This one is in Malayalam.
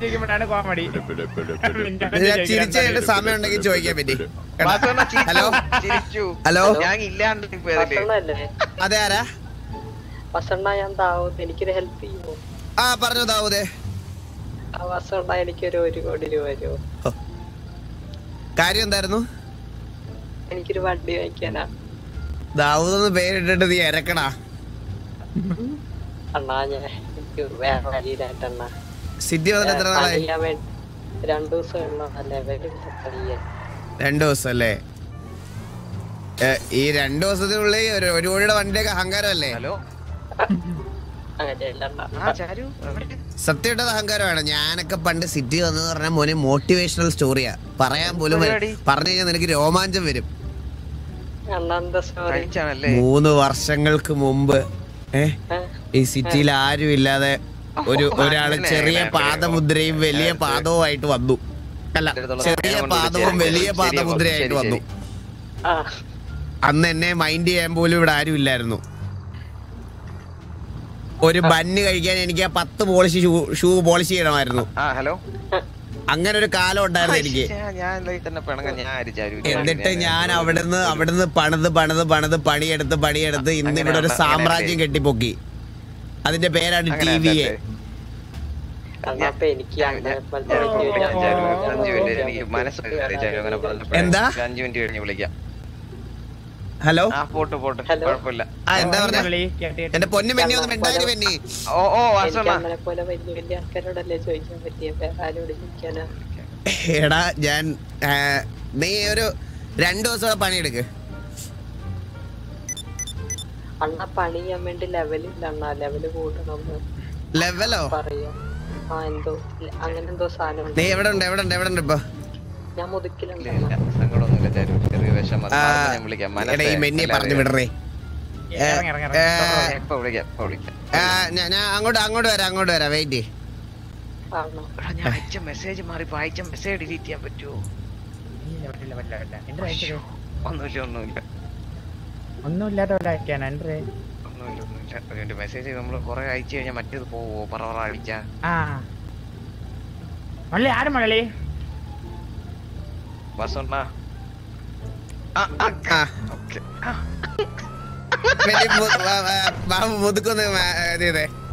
ചോദിക്കുമ്പോഴാണ് കോമഡി ചിരിച്ചു കഴിഞ്ഞിട്ട് സമയം ഉണ്ടെങ്കിൽ ചോദിക്കാൻ പറ്റി വാസവണ്ണ ചിരിച്ചു. ഹലോ ചിരിച്ചു ഹലോ ഞാൻ ഇല്ലാണ്ട് ഇപ്പൊ അതില് വസണ്ണല്ലേ അതെ ആരാ വസണ്ണ ഞാൻ താവൂത്ത് എനിക്കൊരു ഹെൽപ്പ് ചെയ്യുമോ ആ പറഞ്ഞു ദാവൂദേ ആ വസണ്ണ എനിക്കൊരു ഒരു കോടി രൂപ തരുമോ കാര്യം എന്തായിരുന്നു എനിക്കൊരു വണ്ടി വാങ്ങിക്കാനാ ദാവൂദ് എന്ന് പേരിട്ടിട്ട് നീ ഇരക്കടാ അണ്ണാ ഞാൻ എനിക്ക് വേറെ വഴിയിലായിട്ട് അണ്ണാ സിദ്ധി വന്നിട്ട് എത്ര നാളായി പണിയാൻ വേണ്ടി രണ്ടു ദിവസം ഉള്ളു ലെവലില്ല പണിയാൻ രണ്ടു ദിവസം അല്ലേ ഏ, ഈ രണ്ടു ദിവസത്തിനുള്ളിൽ ഒരു ഒരു കോടിയുടെ വണ്ടിയൊക്കെ അഹങ്കാരമല്ലേ ഹലോ അങ്ങനെയല്ല അണ്ണാ ആ ചാരു എവിടെ? സത്യമായിട്ട് അഹങ്കാരമാണ് ഞാനൊക്കെ പണ്ട് സിറ്റി വന്നെന്ന് പറഞ്ഞാൽ മോനെ മോട്ടിവേഷണൽ സ്റ്റോറിയാ പറയാൻ പോലും വരും. പരിപാടി? പറഞ്ഞു കഴിഞ്ഞാൽ നിനക്ക് രോമാഞ്ചം വരും അണ്ണാ എന്താ സോറി കഴിച്ചാണല്ലേ മൂന്ന് വർഷങ്ങൾക്ക് മുമ്പ് ഏ ഈ സിറ്റിയിൽ ആരും ഇല്ലാതെ ഒരു ഓ, ഒരാള് അങ്ങനെ, ചെറിയ അങ്ങനെ. പാദമുദ്രയും വലിയ അത് പാദവുമായിട്ട് വന്നു അല്ല ഇടത്തോളം ചെറിയ സമയം കൊണ്ട് പാദവും ശരി, വലിയ ശരി, പാദമുദ്രയായിട്ട് ശരി, വന്നു ആ അന്ന് എന്നെ മൈൻഡ് ചെയ്യാൻ പോലും ഇവിടെ ആരും ഇല്ലായിരുന്നു ഒരു ബന്ന് കഴിക്കാൻ എനിക്ക് ആ പത്ത് പോളിഷ് ഷൂ ഷൂ പോളിഷ് ചെയ്യണമായിരുന്നു ആ ഹലോ അങ്ങനെ ഒരു കാലം ഉണ്ടായിരുന്നു എനിക്ക് ഞാൻ ഞാൻ എന്താ തന്നെ പിണങ്ങ ഞാൻ ആര് ചാരു എന്നിട്ട് ഞാൻ അവിടുന്ന് അവിടുന്ന് പണിത് പണിത് പണിത് പണിയെടുത്ത് പണിയെടുത്ത് ഇന്ന് ഇവിടെ ഒരു അങ്ങനെ സാമ്രാജ്യം കെട്ടിപ്പൊക്കി അതിന്റെ പേരാണ് ടി അങ്ങനെ വി എ അല്ലേ? അണ്ണാ അപ്പൊ എനിക്ക് അങ്ങനെ പോലത്തെ ഞാൻ വലിയ ഒരു ചാരു, ആഗ്രഹം അഞ്ച് മിനിറ്റ് എനിക്ക് മനസ്സിലായി ചാരു അങ്ങനെ പറഞ്ഞപ്പോഴേ. എന്താ? ഒരു അഞ്ച് മിനിറ്റ് കഴിഞ്ഞ് വിളിക്കാം ഹലോ ആ പോട്ട് പോട്ട് ഹലോ. കുഴപ്പമില്ല ആ എന്താ പറഞ്ഞ എന്റെ പൊന്നു പെന്നി ഒന്ന് മിണ്ടാതിരി പെന്നി ഓ ഓ എനിക്ക് വാസവണ്ണ അങ്ങനെ പോലെ വലിയ വലിയ ആൾക്കാരോടല്ലേ ചോദിക്കാൻ പറ്റിയ വേറെ ആരോട് ചോദിക്കാനാ എടാ ഞാൻ ആ, നീ ഒരു രണ്ടു ദിവസം കൂടെ പണിയെടുക്ക് അണ്ണ പണി ചെയ്യാൻ വേണ്ടി ലെവലില്ല അണ്ണാ ലെവല് കൂട്ടണം ലെവലോ പറയാ ആ എന്തോ ഇല്ല, അങ്ങനെ എന്തോ സാധനം ഉണ്ട് നീ എവിടെ ഉണ്ട് എവിടെ ഉണ്ട് എവിടെ ഉണ്ട് ഇപ്പൊ ഞാൻ മുതുക്കിലുണ്ട് ഇല്ല, ഇല്ല, സങ്കടമൊന്നുമില്ല ചാരു ചെറിയ വിഷമം ആ, മാറുമ്പോ ഞാൻ വിളിക്കാം എടാ ഈ മെന്നിയെ പറഞ്ഞു വിടറേ ഇറങ്ങി ഇറങ്ങി ഏ, ഇപ്പൊ വിളിക്കാം ഇപ്പൊ വിളിക്കാം ആ, ഞാൻ ഞാൻ അങ്ങോട്ട് അങ്ങോട്ട് വരാം അങ്ങോട്ട് വരാം വെയിറ്റ് ആണോ എടാ, ഞാൻ അയച്ച മെസ്സേജ് മാറിപ്പോ അയച്ച മെസ്സേജ് ഡിലീറ്റ് ചെയ്യാൻ പറ്റുമോ ഇല്ല, പറ്റില്ല, പറ്റില്ല, പറ്റില്ല. എന്റെ അയച്ചത് ഒന്നുമില്ല ഒന്നുമില്ല ഒന്നുമില്ലാത്ത പോലെ അയക്കാനാ എന്റെ ഒന്നുമില്ല ഒന്നുമില്ല അതിന്റെ മെസ്സേജ് നമ്മൾ കുറെ അയച്ചു കഴിഞ്ഞാൽ മറ്റേത് പോവോ പറ പറ അടിച്ചാ ആ മള്ളി ആരും മള്ളി ബസ്സുണ്ടാ ആ ഓക്കെ വെരി മു- വാ- വാ- ബാബു മുതുക്കൊന്ന് മാ- ഇത് ചെയ്തേ